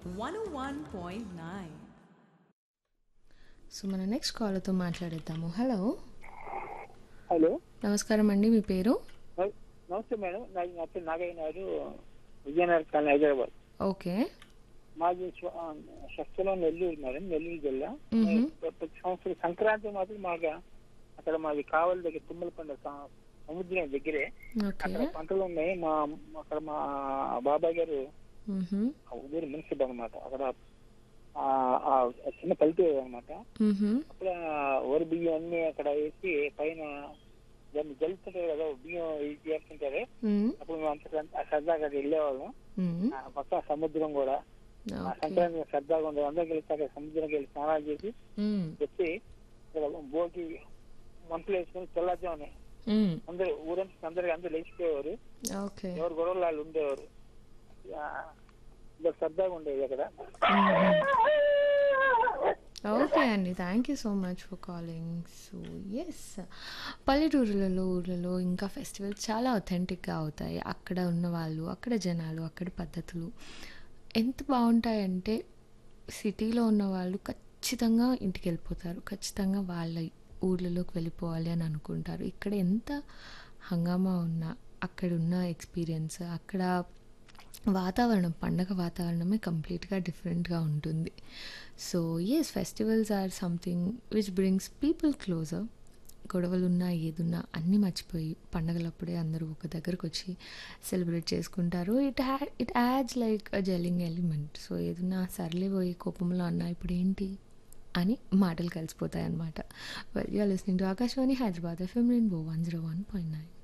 101.9. So మన next కాలర్తో మాట్లాడేద్దాము హలో హలో నమస్కారం అండి మీ పేరు నమ- నమస్తే మేడం నాకు నా పేరు నాగయ్య నాయుడు విజయనగరం కాలనీ హైదరాబాద్ ఓకే మాది స్వ- ఆ, స్వస్థలం నెల్లూరు మేడం నెల్లూరు జిల్లా మ్మ్. ప్రతి సంవత్సరం సంక్రాంతి మాత్రం మాకు అక్కడ మాది కావలి దగ్గర తుమ్మలపండ స- సముద్రం దగ్గరే ఓకే అక్కడ పంటలు ఉన్నాయి మా అక్కడ మా బాబాయ్ గారు మ్హూ. ఆ ఊరు మున్సిపల్ అనమాట అక్కడ ఆ- ఆ చిన్న పల్లెటూరు అనమాట మ్హూ. అక్కడ వరి బియ్యం అన్ని అక్కడ వేసి పైన దాన్ని జల్లుతుంటారు కదా బియ్యం ఇది చేస్తుంటారు మ్మ్. అప్పుడు మేము అంత సరదాగా అక్కడ వెళ్ళేవాళ్ళం మ్మ్. ఆ పక్కన సముద్రం కూడా ఆ ఓకే సంక్రాంతి సరదాగా ఉండదు అందరికి వెళ్తే అక్కడ సముద్రంకి వెళ్ళి స్నానాలు చేసి మ్మ్. వచ్చి ఇక్కడ భోగి మంటలు వేసుకొని తెల్లారుజామునే మ్మ్. అందరు ఊరంతా అందరికి అందరు లేచిపోయేవారు ఓకే ఎవరు గొడవలు వాళ్ళు ఉండేవారు ఆ, ఇంకా సరదాగా ఉండేది అక్కడ ఓకే అండి thank you so much for calling so yes పల్లెటూరులలో ఊర్లలో ఇంకా ఫెస్టివల్స్ చాలా అథెంటిక్గా అవుతాయి అక్కడ ఉన్న వాళ్ళు అక్కడ జనాలు అక్కడ పద్ధతులు ఎంత బాగుంటాయంటే సిటీలో ఉన్న వాళ్ళు ఖచ్చితంగా ఇంటికి వెళ్ళిపోతారు ఖచ్చితంగా వాళ్ళ ఊర్లలోకి వెళ్ళిపోవాలి అని అనుకుంటారు ఇక్కడ ఎంత హంగామా ఉన్నా అక్కడ ఉన్న ఎక్స్పీరియన్స్ అక్కడ వాతావరణం పండగ వాతావరణమే కంప్లీట్గా డిఫరెంట్గా ఉంటుంది so yes festivals are something which brings people closer గొడవలున్నా ఏదున్నా అన్నీ మర్చిపోయి పండగలప్పుడే అందరూ ఒక దగ్గరకు వచ్చి సెలబ్రేట్ చేసుకుంటారు ఇట్ హ్యా it adds like a gelling element so ఏదన్నా సర్లే పోయి కోపంలో అన్నా ఇప్పుడు ఏంటి అని మాటలు కలిసిపోతాయి అన్నమాట well you're listening to Akashvani Hyderabad FM rainbow one zero one point nine